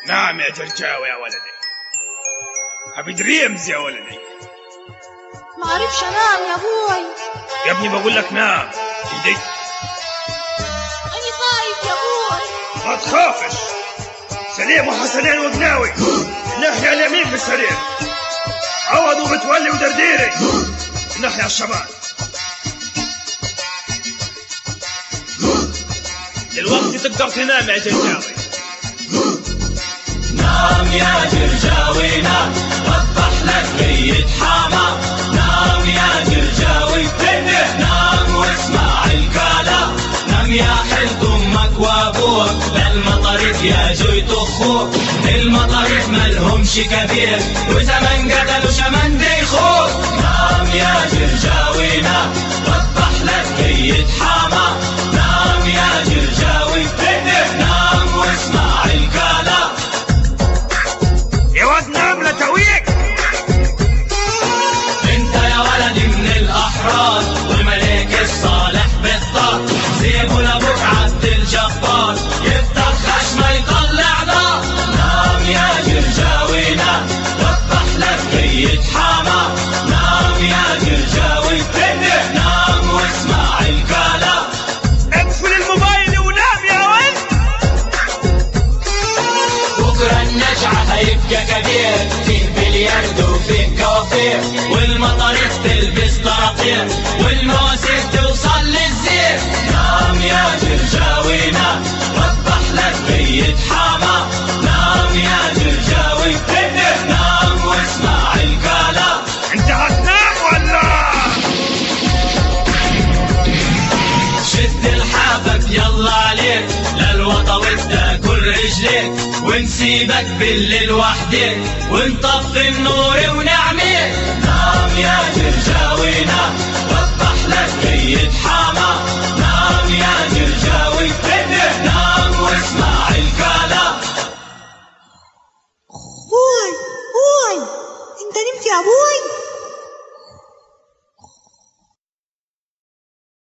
نعم يا جرجاوي يا ولدي أبي دريمز يا ولدي ما عرفش انام يا ابوي يا ابني بقول لك نام ايدي اني خايف يا ابوي ما تخافش سليم وحسنين وقناوي الناحية اليمين في السرير عوض ومتولي ودرديري الناحية الشمال دلوقتي تقدر تنام يا جرجاوي نام يا جرجاوي نام وضح لك ميت حما نام يا جرجاوي نام واسمع الكلام نام يا حلت امك وابوك للمطرف يا جويت اخوك المطرف ملهمش كبير وزمن قتلوا شمن ديخوك نام يا جرجاوي نام وضح لك ميت حما نام يا جرجاوي نام واسمع الكلام يا واد نام لا تويك انت يا ولدي من الاحرار والملك الصالح بالطار سيبوا لابوك عبد الجبار يفتح خشمه يطلع نار نام يا جرجاوي نام وضح لك ميت حما نام يا جرجاوي نام واسمع الكلام اقفل الموبايل ونام يا ولد بكرة النجعة هيبقى كبير فيه بلياردو وفيه كوافير والمطاريف تلبس طراطير والمواسير توصل للزير نام يا جرجاوي نام وضح لك ميت حما نام يا جرجاوي نام واسمع الكلام انت هتنام ولا شد لحافك يلا عليك للوطا وتاكل رجليك ونسيبك بالليل وحدك ونطفي النور ونعميك نام يا جرجاوي نام وضح لك ميت حما